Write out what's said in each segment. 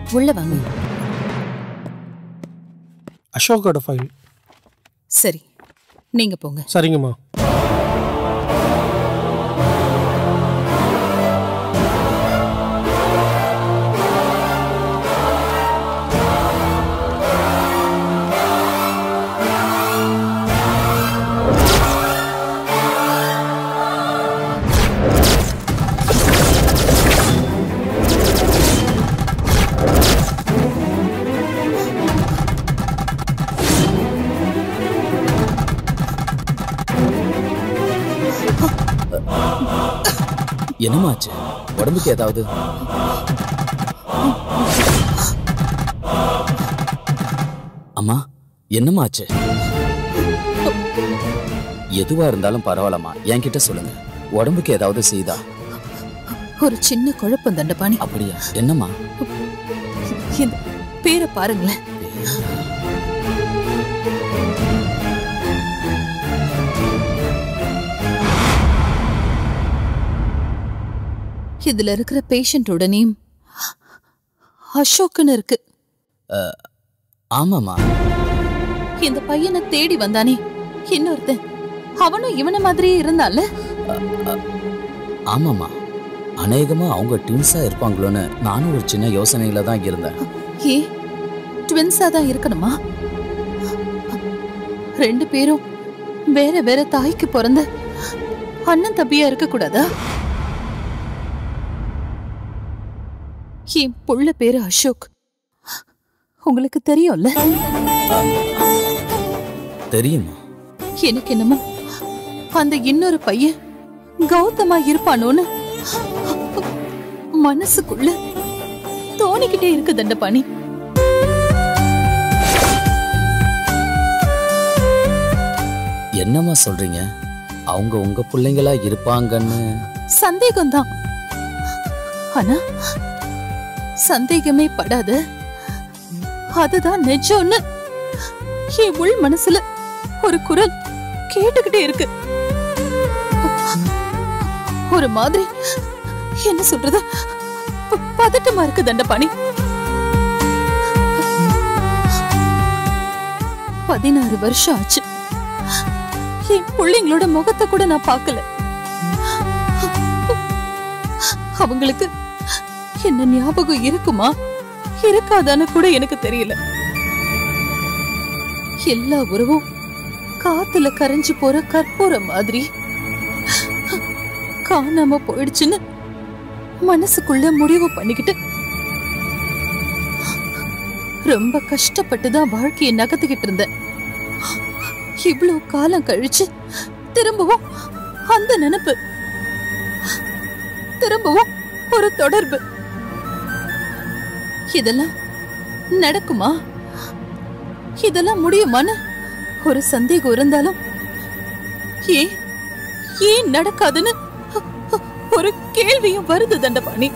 உள்ள வாங்க அசோக்கோட ஃபைல் சரி நீங்க போங்க சரிங்கம்மா என்னமாச்சு உடம்புக்கு ஏதாவது அம்மா என்னமாச்சு எதுவா இருந்தாலும் பரவாயில்லம்மா என்கிட்ட சொல்லுங்க உடம்புக்கு ஏதாவது செய்தா ஒரு சின்ன குழப்பம் தண்டபாணி அப்படியா என்னம்மா இந்த பேரை பாருங்களேன் இதுல இருக்கிற பேஷண்டோட நேம் அசோக்னு இருக்கு ஆமாம்மா இந்த பையனை தேடி வந்தானே இன்னொருத்தன் அவனும் இவன மாதிரியே இருந்தான்ல ஆமாம்மா அநேகமா அவங்க ட்வின்ஸா இருப்பாங்களோன்னு நானும் ஒரு சின்ன யோசனையில தான் இருந்தேன் ஏ ட்வின்ஸா தான் இருக்கணுமா ரெண்டு பேரும் வேற வேற தாய்க்கு பிறந்த அண்ணன் தம்பியா இருக்க கூடாதா என் புள்ள பேரு அசோக் உங்களுக்கு தெரியும்ல தெரியுமா எனக்கு என்னமோ அந்த இன்னொரு பையன் கௌதமா இருப்பானோன்னு மனசுக்குள்ள தோணிக்கிட்டே இருக்கு தண்டபாணி என்னம்மா சொல்றீங்க அவங்க உங்க பிள்ளைங்களா இருப்பாங்கன்னு சந்தேகம்தான் ஆனா சந்தேகமே படாத அதுதான் நிஜம்னு என் உள் மனசுல ஒரு குரல் கேட்டுக்கிட்டே இருக்கு ஒரு மாதிரி என்ன சொல்றது ப- பதட்டமா இருக்கு தண்டபாணி பதினாறு வருஷம் ஆச்சு என் பிள்ளைங்களோட முகத்தை கூட நான் பார்க்கல அவங்களுக்கு என்ன ஞாபகம் இருக்குமா இருக்காதான்னு கூட எனக்கு தெரியல எல்லா உறவும் காத்துல கரைஞ்சு போற கற்பூரம் மாதிரி காணாம போயிடுச்சுன்னு மனசுக்குள்ள முடிவு பண்ணிக்கிட்டு ரொம்ப கஷ்டப்பட்டு தான் வாழ்க்கையை நகர்த்திக்கிட்டு இருந்தேன் இவ்வளவு காலம் கழிச்சு திரும்பவும் அந்த நினைப்பு திரும்பவும் ஒரு தொடர்பு இதெல்லாம் நடக்குமா இதெல்லாம் முடியுமான்னு ஒரு சந்தேகம் இருந்தாலும் ஏன் ஏன் நடக்காதுன்னு ஒரு கேள்வியும் வருது தண்டபாணி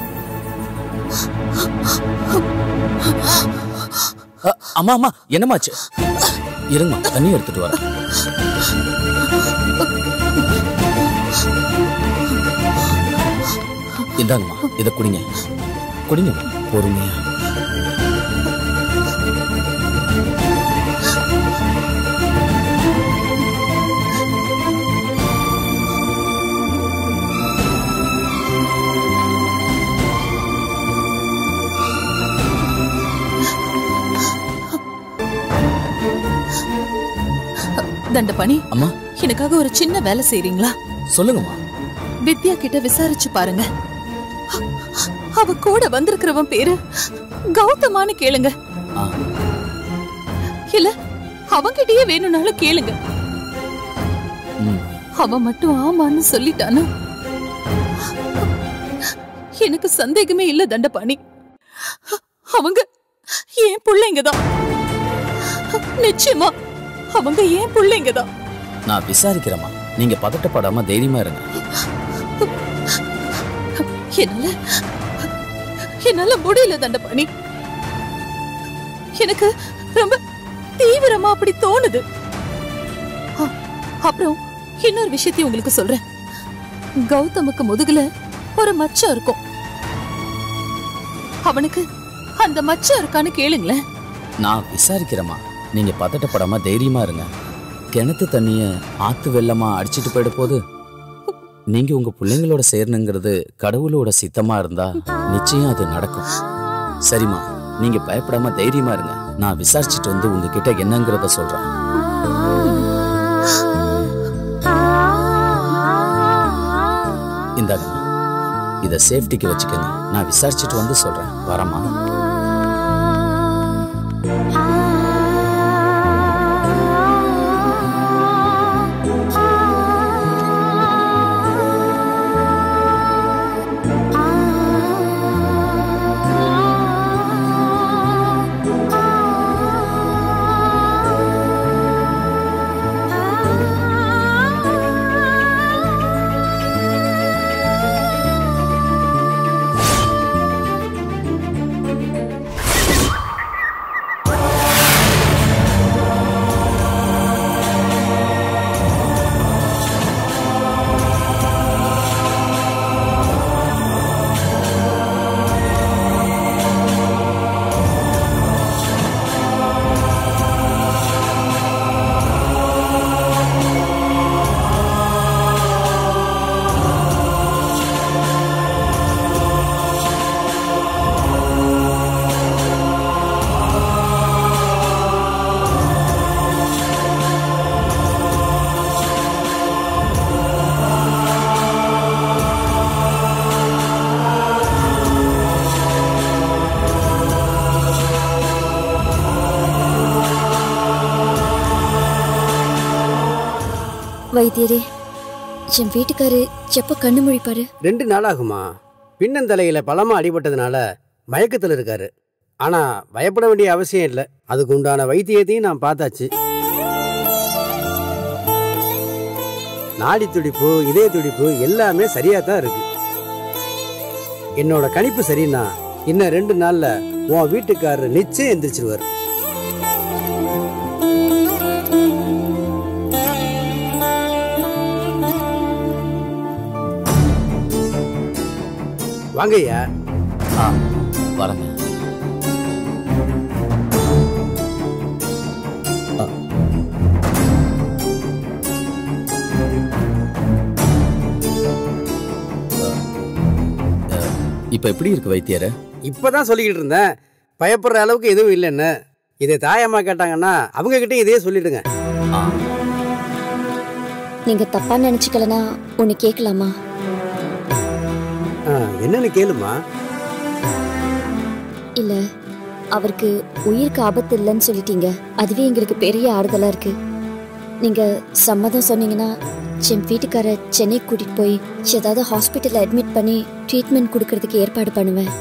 அ, அம்மா அம்மா என்னமாச்சு இருங்க தண்ணி எடுத்துட்டு வரேன் இந்தாங்கம்மா இதை குடிங்க குடிங்க பொறுமையா தண்டபாணி அம்மா எனக்காக ஒரு சின்ன வேலை செய்றீங்களா சொல்லுங்கம்மா வித்யா கிட்ட விசாரிச்சு பாருங்க அவ கூட வந்திருக்கிறவன் பேரு கௌதமான்னு கேளுங்க ஆ இல்ல அவன்கிட்டயே வேணும்னாலும் கேளுங்க ம் அவன் மட்டும் ஆமான்னு சொல்லிட்டானா எனக்கு சந்தேகமே இல்ல தண்டபாணி அவங்க என் பிள்ளைங்க தான் நிச்சயமா அவங்க என் பிள்ளைங்க தான் நான் விசாரிக்கிறேம்மா நீங்க பதட்டப்படாம தைரியமா இருங்க என்னால என்னால முடியல தண்டபாணி எனக்கு ரொம்ப தீவிரமா அப்படி தோணுது அ- அப்புறம் இன்னொரு விஷயத்தையும் உங்களுக்கு சொல்றேன் கௌதமுக்கு முதுகுல ஒரு மச்சம் இருக்கும் அவனுக்கு அந்த மச்சம் இருக்கான்னு கேளுங்களேன் நான் விசாரிக்கிறேம்மா நீங்க பதட்டப்படாம தைரியமா இருங்க கிணத்து தண்ணிய ஆத்து வெள்ளமா அடிச்சிட்டு போயிட போது நீங்க உங்க பிள்ளைங்களோட சேரணுங்கிறது கடவுளோட சித்தமா இருந்தா நிச்சயம் அது நடக்கும் சரிம்மா நீங்க பயப்படாம தைரியமா இருங்க நான் விசாரிச்சுட்டு வந்து உங்ககிட்ட என்னங்கிறத சொல்றேன் இந்தாங்க இத சேஃப்டிக்கு வச்சுக்கோங்க நான் விசாரிச்சுட்டு வந்து சொல்றேன் வரமா வைத்தியரே என் வீட்டுக்காரு எப்ப கண்ணு முழிப்பாரு ரெண்டு நாள் ஆகுமா பின்னந்தலையில பலமா அடிபட்டதுனால மயக்கத்தில் இருக்காரு ஆனா பயப்பட வேண்டிய அவசியம் இல்லை அதுக்கு உண்டான வைத்தியத்தையும் நான் பார்த்தாச்சு நாடி துடிப்பு இதய துடிப்பு எல்லாமே சரியா தான் இருக்கு என்னோட கணிப்பு சரின்னா இன்னும் ரெண்டு நாள்ல உன் வீட்டுக்காரர் நிச்சயம் எந்திரிச்சிருவாரு வாங்கய்யா ஆ வரேங்க ஆ. ஆ. ஆ, இப்ப எப்படி இருக்கு வைத்தியர இப்பதான் சொல்லிக்கிட்டு இருந்தேன் பயப்படுற அளவுக்கு எதுவும் இல்லைன்னு இதை தாயம்மா கேட்டாங்கன்னா அவங்க கிட்ட இதே சொல்லிடுங்க ஆ நீங்க தப்பா நினைச்சுக்கலனா ஒன்னு கேட்கலாமா ஆ, என்னன்னு கேளுமா இல்ல அவருக்கு உயிருக்கு ஆபத்து இல்லைன்னு சொல்லிட்டீங்க அதுவே எங்களுக்கு பெரிய ஆறுதலா இருக்கு நீங்க சம்மதம் சொன்னீங்கன்னா என் வீட்டுக்கார சென்னை கூட்டிட்டு போய் ஏதாவது ஹாஸ்பிட்டல்ல அட்மிட் பண்ணி ட்ரீட்மெண்ட் கொடுக்கறதுக்கு ஏற்பாடு பண்ணுவேன்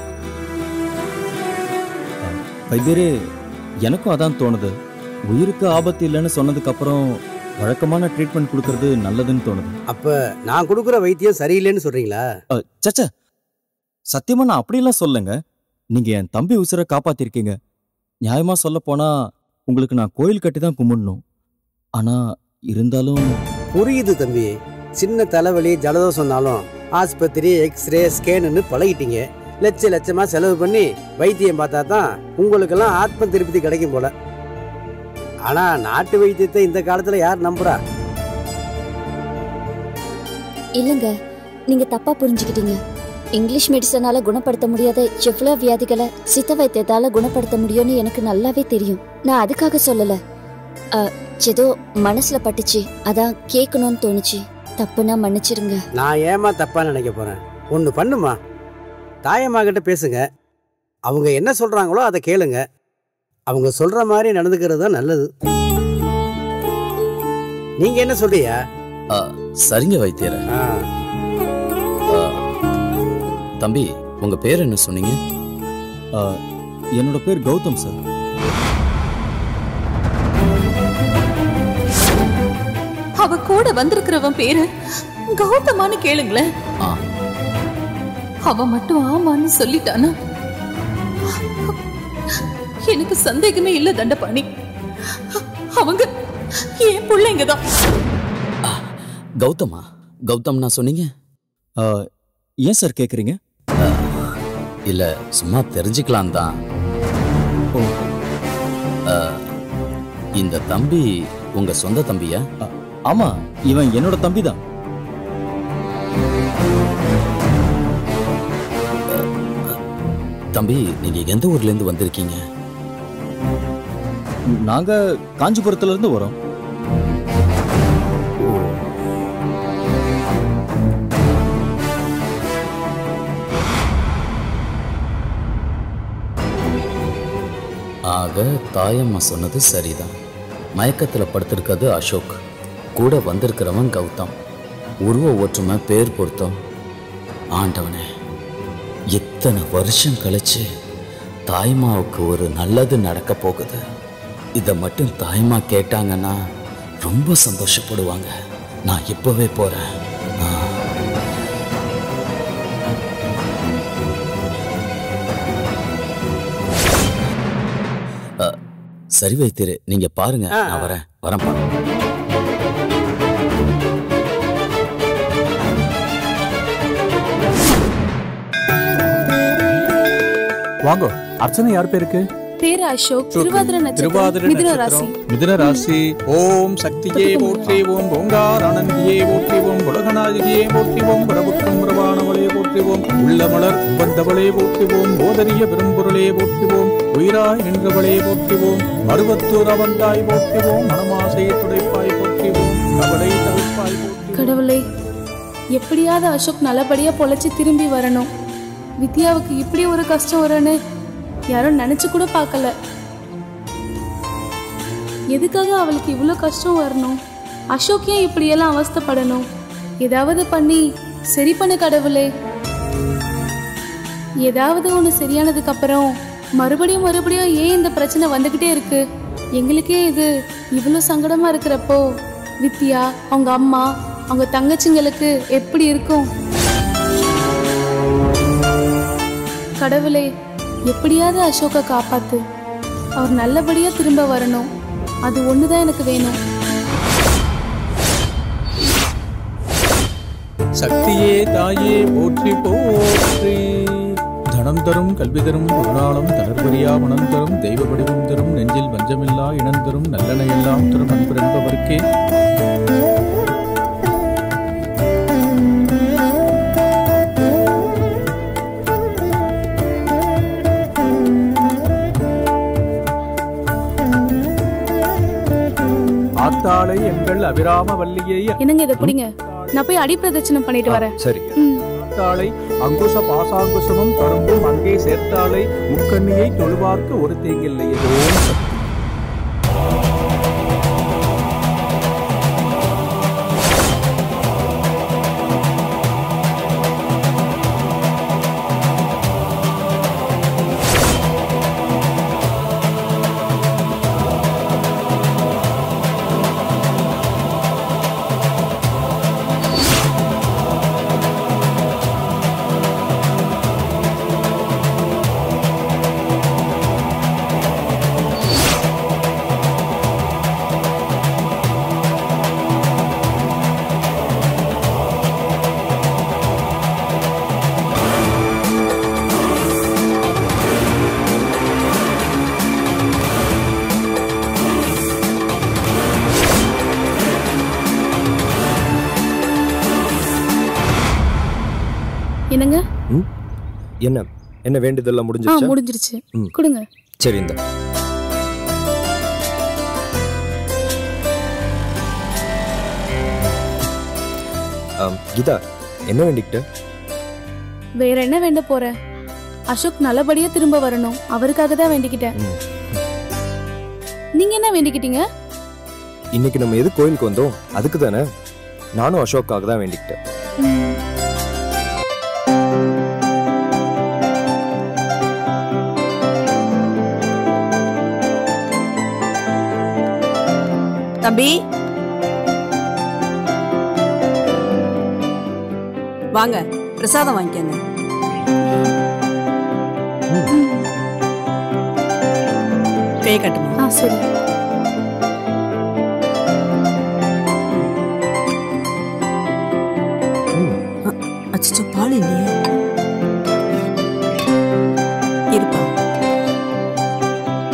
வைத்தியரே எனக்கும் அதான் தோணுது உயிருக்கு ஆபத்து இல்லைன்னு சொன்னதுக்கு அப்புறம் வழக்கமான ட்ரீட்மெண்ட் கொடுக்கறது நல்லதுன்னு தோணுது அப்ப நான் கொடுக்குற வைத்தியம் சரியில்லைன்னு சொல்றீங்களா அ, சச்ச சத்தியமா நான் அப்படியெல்லாம் சொல்லுங்க நீங்க என் தம்பி உசுரை காப்பாத்திருக்கீங்க நியாயமா சொல்ல போனா உங்களுக்கு நான் கோயில் கட்டி தான் கும்பிடணும் ஆனா இருந்தாலும் புரியுது தம்பி சின்ன தலைவலி ஜலதோஷம்னாலும் ஆஸ்பத்திரி எக்ஸ்ரே ஸ்கேனுன்னு பழகிட்டீங்க லட்ச லட்சமா செலவு பண்ணி வைத்தியம் பார்த்தா தான் உங்களுக்கெல்லாம் ஆத்ம திருப்தி கிடைக்கும் போல ஆனா நாட்டு வைத்தியத்தை இந்த காலத்துல யார் நம்புறா இல்லங்க நீங்க தப்பா புரிஞ்சுக்கிட்டீங்க இங்கிலீஷ் மெடிசனால குணப்படுத்த முடியாத எவ்வளவு வியாதிகளை சித்த வைத்தியத்தால குணப்படுத்த முடியும்னு எனக்கு நல்லாவே தெரியும் நான் அதுக்காக சொல்லல அ, ஏதோ மனசுல பட்டுச்சு அதான் கேட்கணும்னு தோணுச்சு தப்புனா மன்னிச்சிருங்க நான் ஏமா தப்பா நினைக்க போறேன் ஒன்று பண்ணுமா தாயம்மா கிட்ட பேசுங்க அவங்க என்ன சொல்றாங்களோ அதை கேளுங்க அவங்க சொல்ற மாதிரி நடந்துக்கிறது தான் நல்லது நீங்க என்ன சொல்றியா ஆ, சரிங்க வைத்தியர ஆ, தம்பி உங்க பேர் என்ன சொன்னீங்க அ, என்னோட பேர் கௌதம் சார் அவ கூட வந்திருக்கிறவன் பேரு கௌதமான்னு கேளுங்களேன் ஆ அவன் மட்டும் ஆமான்னு சொல்லிட்டானா எனக்கு சந்தேகமே இல்ல தண்டபாணி அவங்க என் பிள்ளைங்க தான் கௌதமா கௌதம்னா சொன்னீங்க அ, ஏன் சார் கேக்குறீங்க இல்ல சும்மா தெரிஞ்சுக்கலாம் தான் ஓ இந்த தம்பி உங்க சொந்த தம்பியா ஆமா இவன் என்னோட தம்பி தான் தம்பி நீங்க எந்த ஊர்ல இருந்து வந்திருக்கீங்க நாங்க காஞ்சிபுரத்துல இருந்து வரோம் ஆக தாயம்மா சொன்னது சரிதான் மயக்கத்துல படுத்திருக்கிறது அசோக் கூட வந்திருக்கிறவன் கௌதம் உருவ ஒற்றுமை பேர் பொருத்தம் ஆண்டவனே இத்தனை வருஷம் கழிச்சு தாய்மாவுக்கு ஒரு நல்லது நடக்க போகுது இதை மட்டும் தாய்மா கேட்டாங்கன்னா ரொம்ப சந்தோஷப்படுவாங்க நான் இப்பவே போறேன் ஆ. அ, சரி வைத்திரு நீங்க பாருங்க ஆ, நான் ஆ. வரேன் வரேன்ப்பா வாங்க அர்ச்சனை யார் பேருக்கு பேரு அசோக் திருவாதிர திருவாதிரை நட்சத்திரம் மிதுன ராசி நட்சத்திரம் மிதுன ராசி ஓம் சக்தியே போற்றி ஓம் ஓங்கார் ஆனந்தியே போற்றி ஓம் உலகநாயகியே போற்றி ஓம் பிரபுக்கம் பிரபானவளே போற்றி ஓம் உள்ளமலர் உபந்தவளே போற்றி ஓம் போதரிய பெரும்பொருளே போற்றி ஓம் உயிராய் நின்றவளே போற்றி ஓம் மருவத்தூர் அவந்தாய் போற்றி ஓம் மனமாசையை துடைப்பாய் போற்றி ஓம் கவலை தவிர்ப்பாய் போற்றி கடவுளே எப்படியாவது அசோக் நல்லபடியா பொழைச்சு திரும்பி வரணும் வித்யாவுக்கு இப்படி ஒரு கஷ்டம் வரும்னு யாரும் நினைச்சு கூட பார்க்கல எதுக்காக அவளுக்கு இவ்வளோ கஷ்டம் வரணும் அசோக் ஏன் இப்படியெல்லாம் அவஸ்தைப்படணும் ஏதாவது பண்ணி சரி பண்ண கடவுளே ஏதாவது ஒன்று சரியானதுக்கு அப்புறம் மறுபடியும் மறுபடியும் ஏன் இந்த பிரச்சனை வந்துக்கிட்டே இருக்கு எங்களுக்கே இது இவ்வளோ சங்கடமா இருக்கிறப்போ வித்யா அவங்க அம்மா அவங்க தங்கச்சிங்களுக்கு எப்படி இருக்கும் கடவுளே எப்படியாவது அசோகை காப்பாத்து அவர் நல்லபடியா திரும்ப வரணும் அது ஒண்ணுதான் எனக்கு வேணும் சக்தியே தாயே போற்றி போற்றி தனம் தரும் கல்வி தரும் பொருளாளம் தளர்வரியா மனம் தரும் தெய்வ வடிவம் தரும் நெஞ்சில் வஞ்சமில்லா இனம் தரும் நல்லெண்ண எல்லாம் தரும் அன்பு என்பவர்க்கே ஆத்தாளை எங்கள் அபிராம வல்லியை என்னங்க இதை பிடிங்க நான் போய் அடிப்பிரதட்சணம் பண்ணிட்டு வரேன் சரி ம் சேர்த்தாளை அங்குச பாசாங்குசமும் கரும்பும் அங்கே சேர்த்தாளை முக்கண்ணியை தொழுவார்க்கு ஒரு தேங்கில்லை ஓம் சக்தி. என்னங்க என்ன என்ன வேண்டியதெல்லாம் ஆ முடிஞ்சிருச்சா முடிஞ்சிருச்சு ம். கொடுங்க சரி இந்த ஆம், கீதா என்ன வேண்டிக்கிட்ட வேற என்ன வேண்ட போறேன் அசோக் நல்லபடியா திரும்ப வரணும் அவருக்காக தான் வேண்டிக்கிட்டேன் ம். நீங்க என்ன வேண்டிக்கிட்டீங்க இன்னைக்கு நம்ம எது கோயிலுக்கு வந்தோம் அதுக்கு தானே நானும் அசோக்காக தான் வேண்டிக்கிட்டேன் ம். தம்பி வாங்க பிரசாதம் வாங்கிக்கங்க கை கட்டுமா ஆ சரி அச்சோ பால் இல்லையே இருப்பா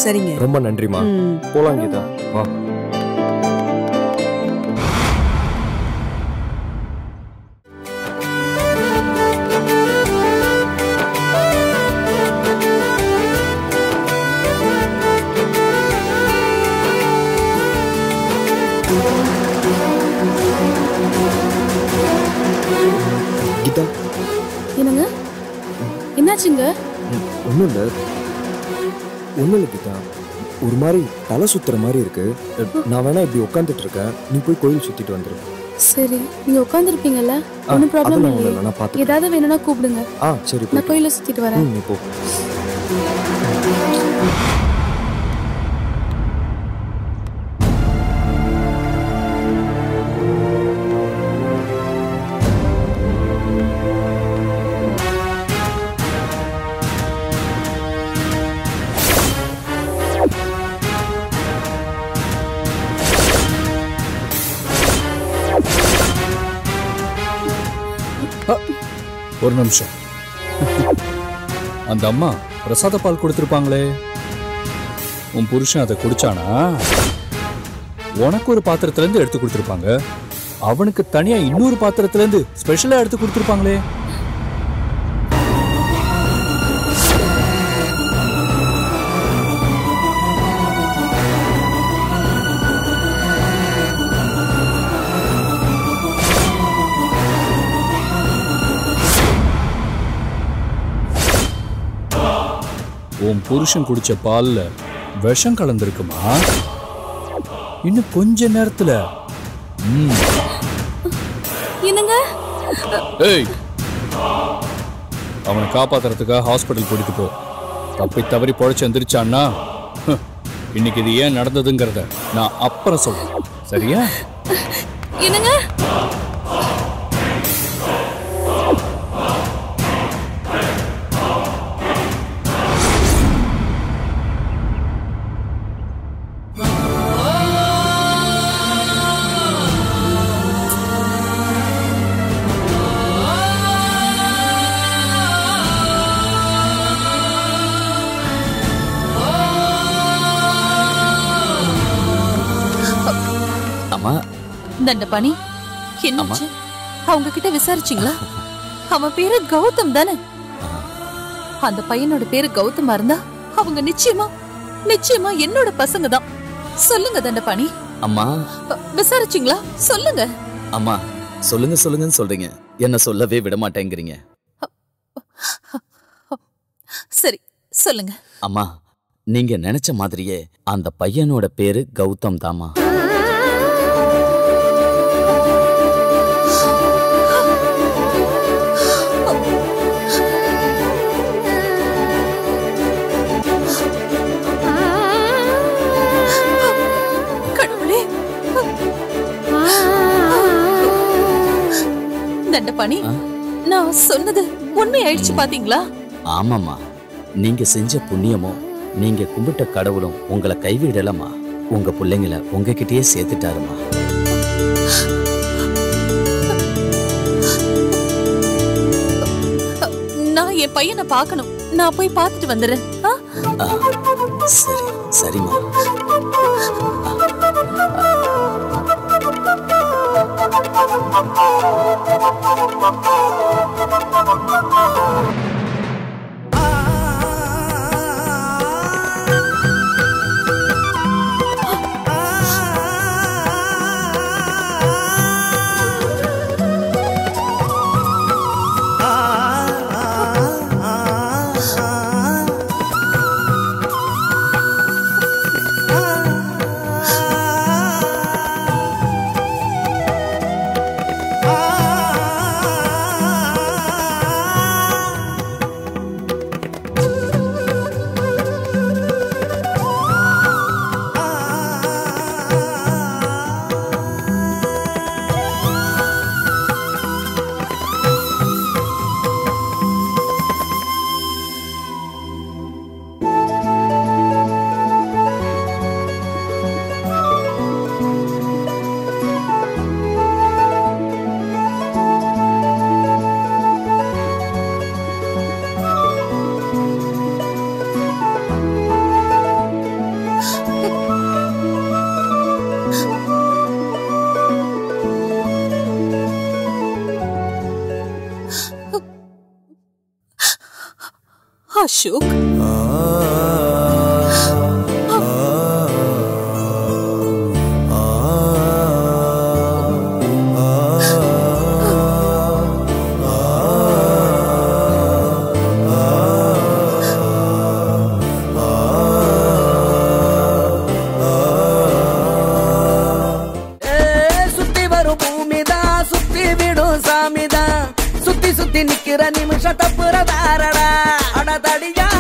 சரிங்க ரொம்ப நன்றிமா ம். போலாம் கீதா வா கீதா என்னங்க என்னாச்சுங்க ஒன்றும் இல்லை ஒன்றும் இல்லை கீதா ஒரு மாதிரி தலை சுத்துற மாதிரி இருக்கு நான் வேணா இப்படி உட்காந்துட்டு இருக்கேன் நீ போய் கோயில் சுத்திட்டு வந்துரு சரி நீங்க உட்காந்துருப்பீங்கல்ல ஆ, ஒன்றும் ப்ராப்ளம் அதெல்லாம் ஒண்ணும் இல்லையே இல்லை, நான் பார்த்துக்கிறேன். ஏதாவது வேணும்னா கூப்பிடுங்க ஆ சரி நான் போய் கோயில சுத்திட்டு வரேன் ம் நீ போ ஒரு நிமிஷம் அந்த அம்மா பிரசாத பால் கொடுத்துருப்பாங்களே உன் புருஷன் அதை குடிச்சானா உனக்கு ஒரு பாத்திரத்துல இருந்து எடுத்து கொடுத்துருப்பாங்க அவனுக்கு தனியா இன்னொரு பாத்திரத்துல இருந்து ஸ்பெஷலா எடுத்து கொடுத்துருப்பாங்களே உன் புருஷன் குடிச்ச பால்ல விஷம் கலந்திருக்குமா இன்னும் கொஞ்ச நேரத்துல ம். என்னங்க ஏய் அவனை காப்பாத்துறதுக்காக ஹாஸ்பிட்டல் கூட்டிட்டு போ தப்பி தவறி பொழைச்சு எந்திரிச்சான்னா ஹ், இன்னைக்கு இது ஏன் நடந்ததுங்கிறத நான் அப்புறம் சொல்றேன் சரியா என்னங்க அம்மா தண்டபாணி என்னாச்சு அவங்க கிட்ட விசாரிச்சீங்களா அவன் பேரு கௌதம் தானே அந்த பையனோட பேரு கௌதமா இருந்தா அவங்க நிச்சயமா நிச்சயமா என்னோட பசங்க தான் சொல்லுங்க தண்டபாணி அம்மா அ, விசாரிச்சீங்களா சொல்லுங்க அம்மா சொல்லுங்க சொல்லுங்கன்னு சொல்றீங்க என்ன சொல்லவே விட மாட்டேங்கிறீங்க சரி சொல்லுங்க அம்மா நீங்க நினைச்ச மாதிரியே அந்த பையனோட பேரு கௌதம் தாமா கடவுளே தண்டபாணி நான் சொன்னது உண்மை ஆயிடுச்சு பாத்தீங்களா ஆமாம்மா நீங்க செஞ்ச புண்ணியமும் நீங்க கும்பிட்ட கடவுளும் உங்களை கைவிடலம்மா உங்க பிள்ளைங்கள உங்ககிட்டயே சேர்த்துட்டாருமா நான் என் பையனை பார்க்கணும் நான் போய் பார்த்துட்டு வந்துடுறேன் ஆ? ஆ, சரி சரிம்மா அசோக் சுத்தி வரும் பூமிதான் சுத்தி விடும் சாமிதான் சுத்தி சுத்தி நிக்கிற நிமிஷம் தப்புற வேறடா அட தடியா